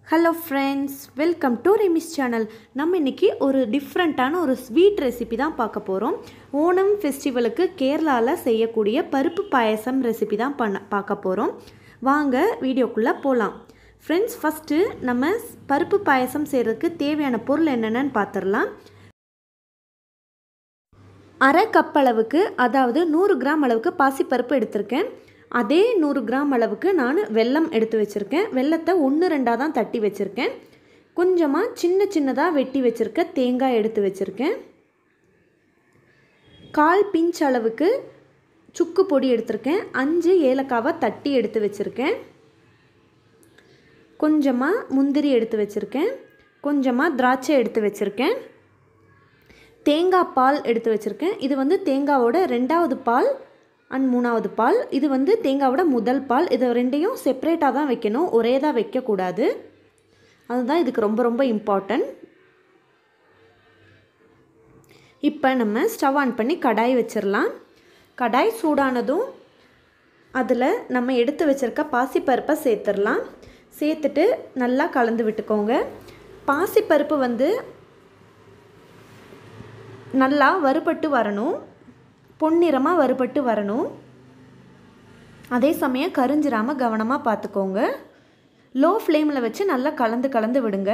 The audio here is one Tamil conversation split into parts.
ஹலோ ஃப்ரெண்ட்ஸ் வெல்கம் டு ரெமிஸ் சேனல் நம்ம இன்றைக்கி ஒரு டிஃப்ரெண்ட்டான ஒரு ஸ்வீட் ரெசிபி தான் பார்க்க போகிறோம் ஓணம் ஃபெஸ்டிவலுக்கு கேரளாவில் செய்யக்கூடிய பருப்பு பாயசம் ரெசிபி தான் பண்ண பார்க்க போகிறோம் வாங்க வீடியோக்குள்ளே போகலாம் ஃப்ரெண்ட்ஸ் ஃபஸ்ட்டு நம்ம பருப்பு பாயசம் செய்கிறதுக்கு தேவையான பொருள் என்னென்னு பார்த்துடலாம் அரை கப் அளவுக்கு அதாவது நூறு கிராம் அளவுக்கு பாசிப்பருப்பு எடுத்திருக்கேன் அதே நூறு கிராம் அளவுக்கு நான் வெல்லம் எடுத்து வச்சுருக்கேன் வெல்லத்தை ஒன்று ரெண்டாக தான் தட்டி வச்சுருக்கேன் கொஞ்சமாக சின்ன சின்னதாக வெட்டி வச்சுருக்க தேங்காய் எடுத்து வச்சுருக்கேன் கால் பிஞ்ச் அளவுக்கு சுக்கு பொடி எடுத்திருக்கேன் அஞ்சு ஏலக்காவை தட்டி எடுத்து வச்சுருக்கேன் கொஞ்சமாக முந்திரி எடுத்து வச்சுருக்கேன் கொஞ்சமாக திராட்சை எடுத்து வச்சுருக்கேன் தேங்காய் பால் எடுத்து வச்சுருக்கேன் இது வந்து தேங்காவோட ரெண்டாவது பால் அண்ட் மூணாவது பால் இது வந்து தேங்காவோட முதல் பால் இது ரெண்டையும் செப்ரேட்டாக தான் வைக்கணும் ஒரே தான் வைக்கக்கூடாது அதுதான் இதுக்கு ரொம்ப ரொம்ப இம்பார்ட்டன்ட் இப்போ நம்ம ஸ்டவ் ஆன் பண்ணி கடாய் வச்சிடலாம் கடாய் சூடானதும் அதில் நம்ம எடுத்து வச்சுருக்க பாசிப்பருப்பை சேர்த்துடலாம் சேர்த்துட்டு நல்லா கலந்து விட்டுக்கோங்க பாசிப்பருப்பு வந்து நல்லா வறுபட்டு வரணும் பொன்னிறமாக வறுபட்டு வரணும் அதே சமயம் கரிஞ்சிராமல் கவனமாக பார்த்துக்கோங்க லோ ஃப்ளேமில் வச்சு நல்லா கலந்து கலந்து விடுங்க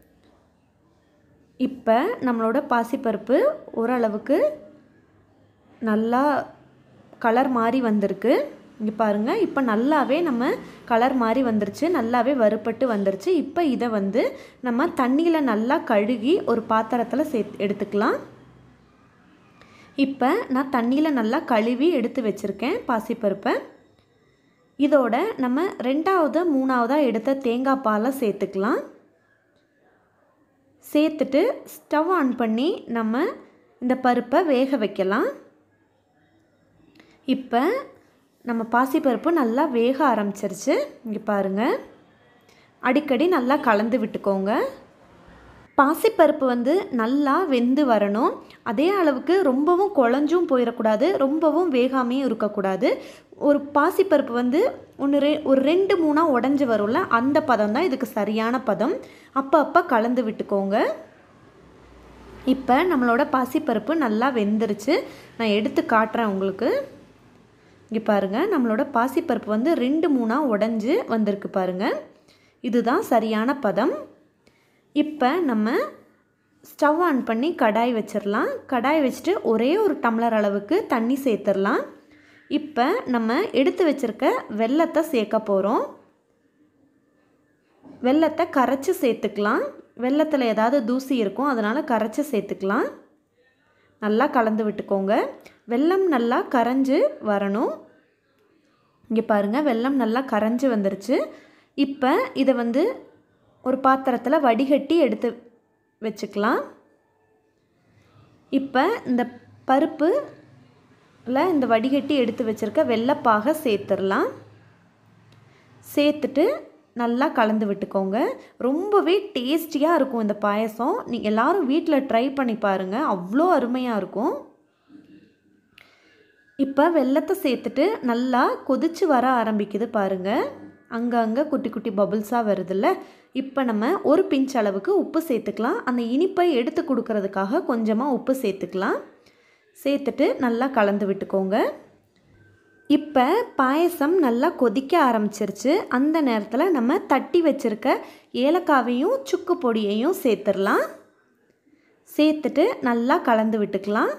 இப்போ நம்மளோட பாசிப்பருப்பு ஓரளவுக்கு நல்லா கலர் மாறி வந்திருக்கு இங்கே பாருங்கள் இப்போ நல்லாவே நம்ம கலர் மாறி வந்துருச்சு நல்லாவே வறுபட்டு வந்துருச்சு இப்போ இதை வந்து நம்ம தண்ணியில் நல்லா கழுகி ஒரு பாத்திரத்தில் சே எடுத்துக்கலாம் இப்போ நான் தண்ணியில் நல்லா கழுவி எடுத்து வச்சுருக்கேன் பாசிப்பருப்பை இதோட நம்ம ரெண்டாவது மூணாவதாக எடுத்த தேங்காய் பாலை சேர்த்துக்கலாம் சேர்த்துட்டு ஸ்டவ் ஆன் பண்ணி நம்ம இந்த பருப்பை வேக வைக்கலாம் இப்போ நம்ம பாசிப்பருப்பு நல்லா வேக ஆரம்பிச்சிருச்சு இங்கே பாருங்கள் அடிக்கடி நல்லா கலந்து விட்டுக்கோங்க பாசிப்பருப்பு வந்து நல்லா வெந்து வரணும் அதே அளவுக்கு ரொம்பவும் குழஞ்சும் போயிடக்கூடாது ரொம்பவும் வேகாமையும் இருக்கக்கூடாது ஒரு பாசிப்பருப்பு வந்து ஒன்று ரெ ஒரு ரெண்டு மூணாக உடஞ்சி வரும்ல அந்த பதம் தான் இதுக்கு சரியான பதம் அப்போ அப்போ கலந்து விட்டுக்கோங்க இப்போ நம்மளோட பாசிப்பருப்பு நல்லா வெந்துருச்சு நான் எடுத்து காட்டுறேன் உங்களுக்கு இங்கே பாருங்கள் நம்மளோட பாசிப்பருப்பு வந்து ரெண்டு மூணாக உடஞ்சி வந்திருக்கு பாருங்கள் இதுதான் சரியான பதம் இப்போ நம்ம ஸ்டவ் ஆன் பண்ணி கடாய் வச்சிடலாம் கடாய் வச்சுட்டு ஒரே ஒரு டம்ளர் அளவுக்கு தண்ணி சேர்த்துடலாம் இப்போ நம்ம எடுத்து வச்சுருக்க வெல்லத்தை சேர்க்க போகிறோம் வெல்லத்தை கரைச்சி சேர்த்துக்கலாம் வெல்லத்தில் ஏதாவது தூசி இருக்கும் அதனால் கரைச்சி சேர்த்துக்கலாம் நல்லா கலந்து விட்டுக்கோங்க வெல்லம் நல்லா கரைஞ்சி வரணும் இங்கே பாருங்கள் வெல்லம் நல்லா கரைஞ்சி வந்துருச்சு இப்போ இதை வந்து ஒரு பாத்திரத்தில் வடிகட்டி எடுத்து வச்சுக்கலாம் இப்போ இந்த பருப்பில் இந்த வடிகட்டி எடுத்து வச்சுருக்க வெள்ளைப்பாக சேர்த்துடலாம் சேர்த்துட்டு நல்லா கலந்து விட்டுக்கோங்க ரொம்பவே டேஸ்டியாக இருக்கும் இந்த பாயசம் நீங்கள் எல்லோரும் வீட்டில் ட்ரை பண்ணி பாருங்கள் அவ்வளோ அருமையாக இருக்கும் இப்போ வெள்ளத்தை சேர்த்துட்டு நல்லா கொதித்து வர ஆரம்பிக்குது பாருங்கள் அங்கங்கே குட்டி குட்டி பபுள்ஸாக வருதுல்ல இப்போ நம்ம ஒரு பிஞ்ச் அளவுக்கு உப்பு சேர்த்துக்கலாம் அந்த இனிப்பை எடுத்து கொடுக்கறதுக்காக கொஞ்சமாக உப்பு சேர்த்துக்கலாம் சேர்த்துட்டு நல்லா கலந்து விட்டுக்கோங்க இப்போ பாயசம் நல்லா கொதிக்க ஆரம்பிச்சிருச்சு அந்த நேரத்தில் நம்ம தட்டி வச்சுருக்க ஏலக்காவையும் சுக்கு பொடியையும் சேர்த்துடலாம் சேர்த்துட்டு நல்லா கலந்து விட்டுக்கலாம்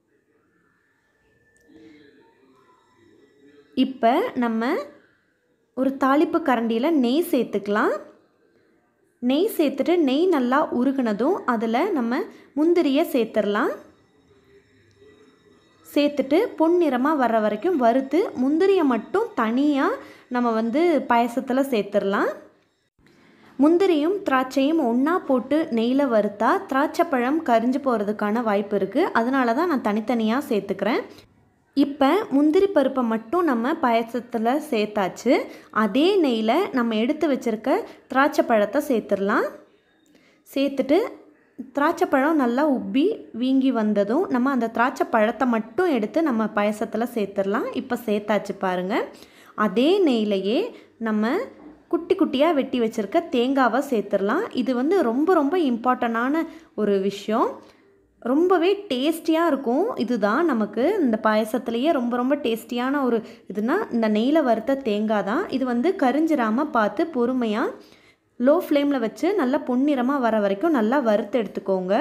இப்போ நம்ம ஒரு தாளிப்பு கரண்டியில் நெய் சேர்த்துக்கலாம் நெய் சேர்த்துட்டு நெய் நல்லா உருகுனதும் அதில் நம்ம முந்திரியை சேர்த்துடலாம் சேர்த்துட்டு பொன்னிறமாக வர்ற வரைக்கும் வறுத்து முந்திரியை மட்டும் தனியாக நம்ம வந்து பாயசத்தில் சேர்த்துடலாம் முந்திரியும் திராட்சையும் ஒன்றா போட்டு நெய்யில் வறுத்தா திராட்சைப்பழம் கரிஞ்சு போகிறதுக்கான வாய்ப்பு இருக்குது அதனால தான் நான் தனித்தனியாக சேர்த்துக்கிறேன் இப்போ முந்திரி பருப்பை மட்டும் நம்ம பாயசத்தில் சேர்த்தாச்சு அதே நெய்யில் நம்ம எடுத்து வச்சுருக்க திராட்சை பழத்தை சேர்த்துடலாம் சேர்த்துட்டு திராட்சை பழம் நல்லா உப்பி வீங்கி வந்ததும் நம்ம அந்த திராட்சை பழத்தை மட்டும் எடுத்து நம்ம பாயசத்தில் சேர்த்துடலாம் இப்போ சேர்த்தாச்சு பாருங்கள் அதே நெய்லையே நம்ம குட்டி குட்டியாக வெட்டி வச்சுருக்க தேங்காவை சேர்த்துடலாம் இது வந்து ரொம்ப ரொம்ப இம்பார்ட்டண்டான ஒரு விஷயம் ரொம்பவே டேஸ்டியாக இருக்கும் இதுதான் நமக்கு இந்த பாயசத்துலேயே ரொம்ப ரொம்ப டேஸ்டியான ஒரு இதுனா இந்த நெய்யில் வறுத்த தேங்காய் தான் இது வந்து கரிஞ்சிராமல் பார்த்து பொறுமையாக லோ ஃப்ளேமில் வச்சு நல்லா பொன்னிறமாக வர வரைக்கும் நல்லா வறுத்து எடுத்துக்கோங்க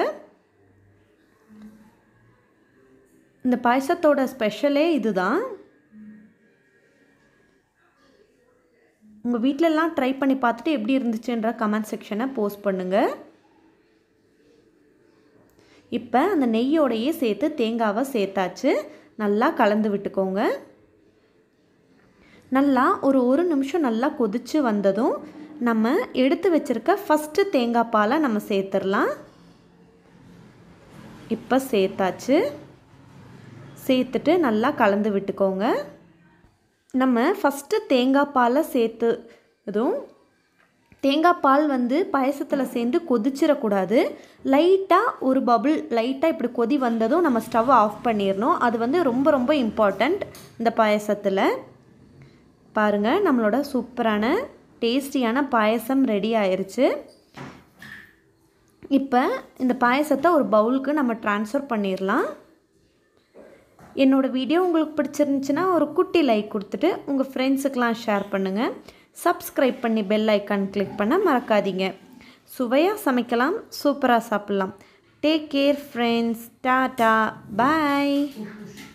இந்த பாயசத்தோட ஸ்பெஷலே இதுதான் உங்கள் வீட்டிலலாம் ட்ரை பண்ணி பார்த்துட்டு எப்படி இருந்துச்சுன்ற கமெண்ட் செக்ஷனை போஸ்ட் பண்ணுங்கள் இப்போ அந்த நெய்யோடையே சேர்த்து தேங்காவை சேர்த்தாச்சு நல்லா கலந்து விட்டுக்கோங்க நல்லா ஒரு ஒரு நிமிஷம் நல்லா கொதித்து வந்ததும் நம்ம எடுத்து வச்சுருக்க ஃபஸ்ட்டு தேங்காய் பாலை நம்ம சேர்த்துடலாம் இப்போ சேர்த்தாச்சு சேர்த்துட்டு நல்லா கலந்து விட்டுக்கோங்க நம்ம ஃபஸ்ட்டு தேங்காய் பாலை சேர்த்து இதுவும் தேங்காய் பால் வந்து பாயசத்தில் சேர்ந்து கொதிச்சிடக்கூடாது லைட்டாக ஒரு பபுள் லைட்டாக இப்படி கொதி வந்ததும் நம்ம ஸ்டவ் ஆஃப் பண்ணிடணும் அது வந்து ரொம்ப ரொம்ப இம்பார்ட்டண்ட் இந்த பாயசத்தில் பாருங்கள் நம்மளோட சூப்பரான டேஸ்டியான பாயசம் ரெடி ஆயிடுச்சு இப்போ இந்த பாயசத்தை ஒரு பவுலுக்கு நம்ம ட்ரான்ஸ்ஃபர் பண்ணிடலாம் என்னோடய வீடியோ உங்களுக்கு பிடிச்சிருந்துச்சுன்னா ஒரு குட்டி லைக் கொடுத்துட்டு உங்கள் ஃப்ரெண்ட்ஸுக்கெலாம் ஷேர் பண்ணுங்கள் சப்ஸ்கிரைப் பண்ணி பெல் ஐக்கான் கிளிக் பண்ண மறக்காதீங்க சுவையாக சமைக்கலாம் சூப்பராக சாப்பிட்லாம் டேக் கேர் ஃப்ரெண்ட்ஸ் டாட்டா பாய்